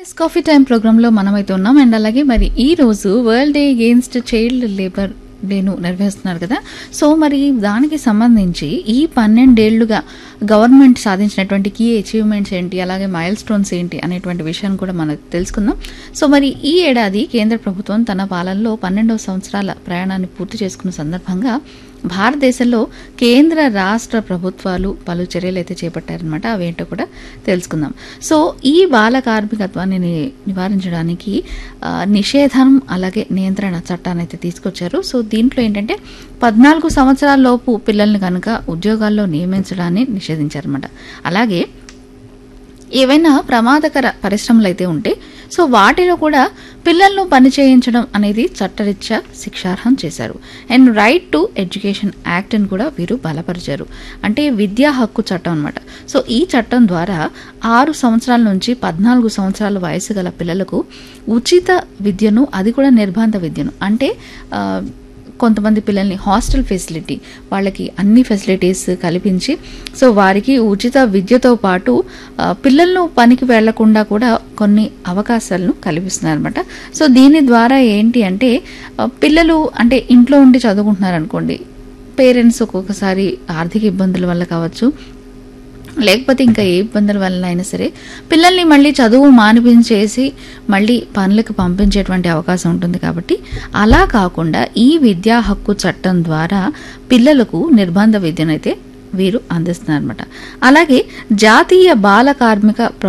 yes coffee time ప్రోగ్రాంలో మనమైతే ఉన్నాం అండ్ అలాగే మరి ఈ రోజు world day against child labour డేను నిర్వహిస్తున్నారు కదా సో మరి దానికి సంబంధించి ఈ పన్నెండేళ్లుగా గవర్నమెంట్ సాధించినటువంటి కీ అచీవ్మెంట్స్ ఏంటి అలాగే మైల్ స్టోన్స్ ఏంటి అనేటువంటి విషయాన్ని కూడా మనం తెలుసుకుందాం సో మరి ఈ ఏడాది కేంద్ర ప్రభుత్వం తన పాలనలో పన్నెండవ సంవత్సరాల ప్రయాణాన్ని పూర్తి చేసుకున్న సందర్భంగా భారతదేశంలో కేంద్ర రాష్ట్ర ప్రభుత్వాలు పలు చర్యలు అయితే చేపట్టారనమాట అవేంటో కూడా తెలుసుకుందాం సో ఈ బాల కార్మికత్వాన్ని ని- నివారించడానికి ఆ, నిషేధం అలాగే నియంత్రణ చట్టాన్ని అయితే తీసుకొచ్చారు సో దీంట్లో ఏంటంటే పద్నాలుగు సంవత్సరాల లోపు పిల్లల్ని కనుక ఉద్యోగాల్లో నియమించడాన్ని నిషేధించారన్నమాట అలాగే ఏవైనా ప్రమాదకర పరిశ్రమలు అయితే ఉంటే సో వాటిలో కూడా పిల్లలను పని చేయించడం అనేది చట్టరీత్యా శిక్షార్హం చేశారు అండ్ రైట్ టు ఎడ్యుకేషన్ యాక్ట్ని కూడా వీరు బలపరిచారు అంటే విద్యా హక్కు చట్టం అనమాట సో ఈ చట్టం ద్వారా ఆరు సంవత్సరాల నుంచి పద్నాలుగు సంవత్సరాల వయసు గల పిల్లలకు ఉచిత విద్యను అది కూడా నిర్బంధ విద్యను అంటే ఆ, కొంతమంది పిల్లల్ని హాస్టల్ ఫెసిలిటీ వాళ్ళకి అన్ని ఫెసిలిటీస్ కల్పించి సో వారికి ఉచిత విద్యతో పాటు ఆ, పిల్లలను పనికి వెళ్లకుండా కూడా కొన్ని అవకాశాలను కల్పిస్తున్నారు అనమాట సో దీని ద్వారా ఏంటి అంటే ఆ, పిల్లలు అంటే ఇంట్లో ఉండి చదువుకుంటున్నారు అనుకోండి పేరెంట్స్ ఒక్కొక్కసారి ఆర్థిక ఇబ్బందుల వల్ల కావచ్చు లేకపోతే ఇంకా ఏ ఇబ్బందుల వల్ల అయినా సరే పిల్లల్ని మళ్ళీ చదువు మానిపించేసి మళ్ళీ పనులకు పంపించేటువంటి అవకాశం ఉంటుంది కాబట్టి అలా కాకుండా ఈ విద్యా హక్కు చట్టం ద్వారా పిల్లలకు నిర్బంధ విద్యనైతే వీరు అందిస్తున్నారు అనమాట అలాగే జాతీయ బాల కార్మిక